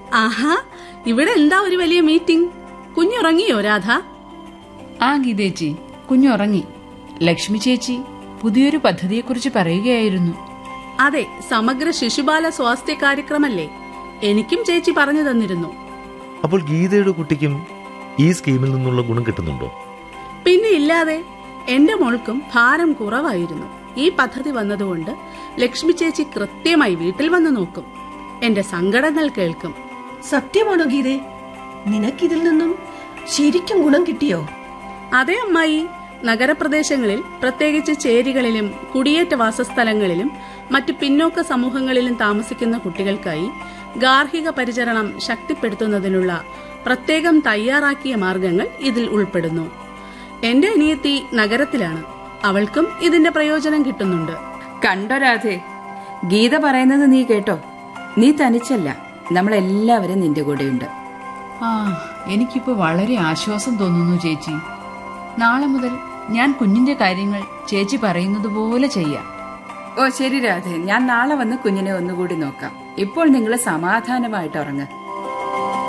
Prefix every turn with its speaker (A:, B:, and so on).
A: ആഹാ ഇവിടെ എന്താ ഒരു വലിയ മീറ്റിംഗ് കുഞ്ഞുറങ്ങിയോ രാധ
B: ആ ഗീതേച്ചി കുഞ്ഞുറങ്ങി ലക്ഷ്മി ചേച്ചി പുതിയൊരു പദ്ധതിയെക്കുറിച്ച് പറയുകയായിരുന്നു
A: അതെ സമഗ്ര ശിശുബാല സ്വാസ്ഥ്യ കാര്യക്രമല്ലേ എനിക്കും ചേച്ചി പറഞ്ഞു തന്നിരുന്നു
C: അപ്പോൾ ഗീതയുടെ കുട്ടിക്കും ഈ സ്കീമിൽ നിന്നുള്ള ഗുണം കിട്ടുന്നുണ്ടോ
A: പിന്നെ ഇല്ലാതെ എന്റെ മോൾക്കും ഭാരം കുറവായിരുന്നു ഈ പദ്ധതി വന്നതുകൊണ്ട് ലക്ഷ്മി ചേച്ചി കൃത്യമായി വീട്ടിൽ വന്ന് നോക്കും എന്റെ സങ്കടങ്ങൾ കേൾക്കും
D: സത്യമാണോ ഗീതേ നിനക്കിതിൽ നിന്നും ശരിക്കും ഗുണം കിട്ടിയോ
A: അതേ അമ്മായി നഗരപ്രദേശങ്ങളിൽ പ്രത്യേകിച്ച് ചേരികളിലും കുടിയേറ്റ വാസസ്ഥലങ്ങളിലും മറ്റു പിന്നോക്ക സമൂഹങ്ങളിലും താമസിക്കുന്ന കുട്ടികൾക്കായി ഗാർഹിക പരിചരണം ശക്തിപ്പെടുത്തുന്നതിനുള്ള പ്രത്യേകം തയ്യാറാക്കിയ മാർഗങ്ങൾ ഇതിൽ ഉൾപ്പെടുന്നു എന്റെ അനിയത്തി നഗരത്തിലാണ് അവൾക്കും ഇതിന്റെ പ്രയോജനം കിട്ടുന്നുണ്ട്
E: കണ്ടോ രാധേ ഗീത പറയുന്നത് നീ കേട്ടോ നീ തനിച്ചല്ല നമ്മളെല്ലാവരും നിന്റെ കൂടെയുണ്ട്
B: ആ എനിക്കിപ്പോ വളരെ ആശ്വാസം തോന്നുന്നു ചേച്ചി നാളെ മുതൽ ഞാൻ കുഞ്ഞിന്റെ കാര്യങ്ങൾ ചേച്ചി പറയുന്നത് പോലെ ചെയ്യാം
E: ഓ ശരി രാധേ ഞാൻ നാളെ വന്ന് കുഞ്ഞിനെ ഒന്നുകൂടി നോക്കാം ഇപ്പോൾ നിങ്ങൾ സമാധാനമായിട്ട് ഉറങ്ങ്